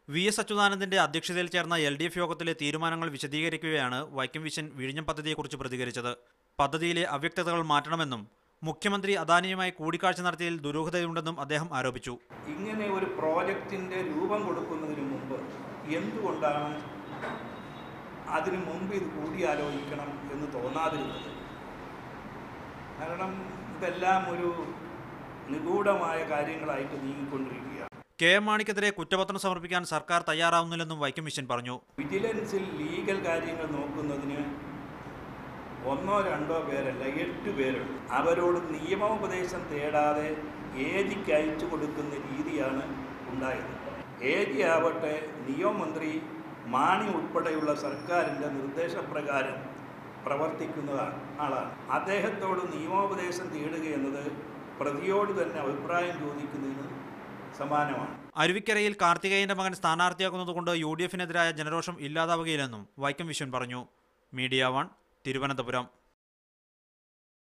V S അച്യുതാനന്ദന്റെ അധ്യക്ഷതയിൽ ചേർന്ന L D F യോഗത്തിലെ തീരുമാനങ്ങൾ വിശദീകരിക്കുകയാണ് വൈക്കം വിഷൻ വിഴിഞ്ഞം പദ്ധതിയെക്കുറിച്ച് പ്രതികരിച്ചത് പദ്ധതിയിലെ അവ്യക്തതകൾ മാറ്റണമെന്നും മുഖ്യമന്ത്രി അദാനിയുമായി കൂടിക്കാഴ്ച നടത്തിയതിൽ ദുരൂഹതയുണ്ടെന്നും അദ്ദേഹം ആരോപിച്ചു ഇങ്ങനെ ഒരു പ്രോജക്റ്റിൻ്റെ രൂപം കൊടുക്കുന്നതിന് മുമ്പ് എന്തുകൊണ്ടാണ് അതിനു മുമ്പ് ഇത് കൂടിയാലോചിക്കണം എന്ന് തോന്നാതിരുന്നത് കാരണം ഇതെല്ലാം ഒരു നിഗൂഢമായ കാര്യങ്ങളായിട്ട് നീങ്ങിക്കൊണ്ടിരിക്കുകയാണ് കെ എം മാണിക്കെതിരെ കുറ്റപത്രം സമർപ്പിക്കാൻ സർക്കാർ തയ്യാറാവുന്നില്ലെന്നും വൈക്കം വിഷൻ പറഞ്ഞു വിജിലൻസിൽ ലീഗൽ കാര്യങ്ങൾ നോക്കുന്നതിന് ഒന്നോ രണ്ടോ പേരല്ല എട്ട് പേരുണ്ട് അവരോട് നിയമോപദേശം തേടാതെ ഏജിക്ക് അയച്ചു കൊടുക്കുന്ന രീതിയാണ് ഉണ്ടായത് ഏജി ആവട്ടെ നിയമമന്ത്രി മാണി ഉൾപ്പെടെയുള്ള സർക്കാരിൻ്റെ നിർദ്ദേശപ്രകാരം പ്രവർത്തിക്കുന്നതാണ് ആളാണ് അദ്ദേഹത്തോട് നിയമോപദേശം തേടുക എന്നത് പ്രതിയോട് തന്നെ അഭിപ്രായം ചോദിക്കുന്നതിന് സമാനമാണ് അരുവിക്കരയിൽ കാർത്തികേയന്റെ മകൻ സ്ഥാനാർത്ഥിയാക്കുന്നതുകൊണ്ട് യു ഡി എഫിനെതിരായ ജനരോഷം ഇല്ലാതാവുകയില്ലെന്നും വൈക്കം വിശ്വൻ പറഞ്ഞു മീഡിയ വൺ തിരുവനന്തപുരം